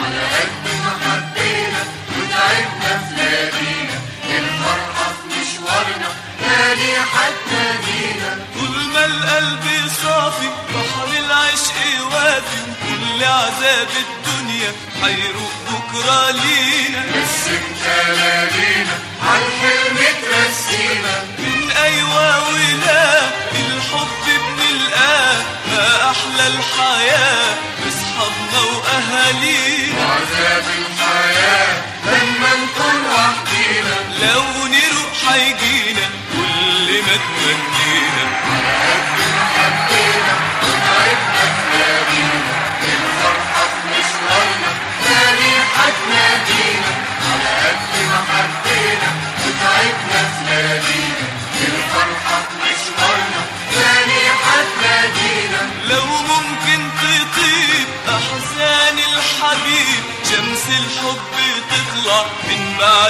على قد ما حبينا وتعبنا في ليالينا الفرحة في مشوارنا نادي حتى دينا طول ما القلب صافي بحر العشق وافي وكل عذاب الدنيا حيروق بكرة لينا بس انت ليالينا عالحلم ترسينا من أيوة ولا الحب بنلقاه ما أحلى الحياة بصحابنا وأهالينا وعذاب الحياة لما نكون وحدينا لو نروح حيجينا كل ما تمنينا على قد ما حبينا وتعبنا في ليالينا الفرحة في مشوارنا نادي هتنادينا على قد ما حبينا وتعبنا في ليالينا الفرحة في مشوارنا نادي هتنادينا لو ممكن تطيب أحزان الحبيب شمس الحب تطلع من بعد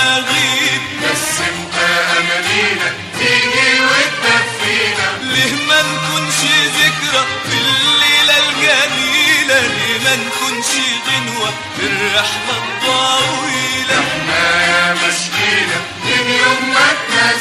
المغيب بس انت امانينا تيجي وتدفينا ليه ما نكونش ذكرى في الليلة الجميلة ليه ما نكونش غنوة في الرحلة الطويلة احنا يا مشكينا من يوم ما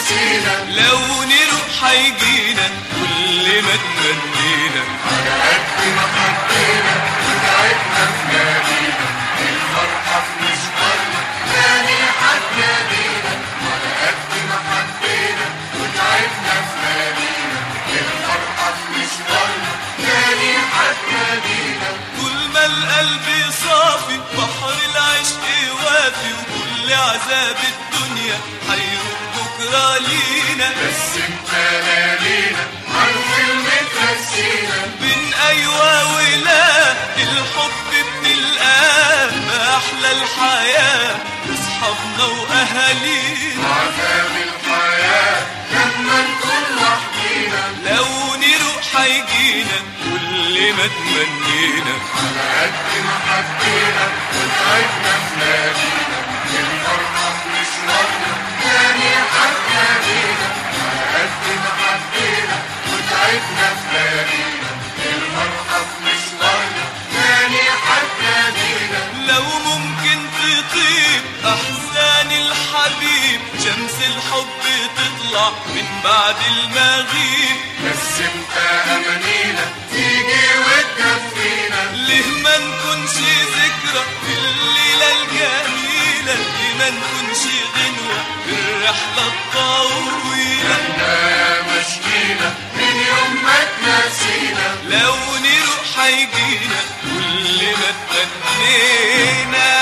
تنسينا لو نروح حيجينا كل ما تمنينا على قد ما حبينا وتعبنا في نادينا الفرحة في مشوارنا نادي هتنادينا على قد ما حبينا وتعبنا في نادينا الفرحة في مشوارنا نادي هتنادينا طول ما القلب صافي بحر العشق وافي وكل عذاب الدنيا حيروح بكرة لينا بس انت ليالينا عالحلم ترسينا بين أيوة ولا الحب بنلقاه ما أحلى الحياة أصحابنا وأهالينا عذاب الحياة لما نكون وحدينا لو نروح حيجينا كل ما تمنينا على قد ما حبينا وتعبنا في نادينا الفرحة في مشوارنا تاني هتنادينا على قد ما حبينا وتعبنا في نادينا الفرحة في مشوارنا تاني هتنادينا لو ممكن تطيب أحزان الحبيب شمس الحب تطلع من بعد المغيب بس انت امانينا تيجي وتدفينا ليه ما نكونش ذكرى في الليلة الجميلة ليه ما نكونش غنوة في الرحلة الطويلة احنا يا مشكينا من يوم ما تنسينا لو نروح حيجينا كل ما تمنينا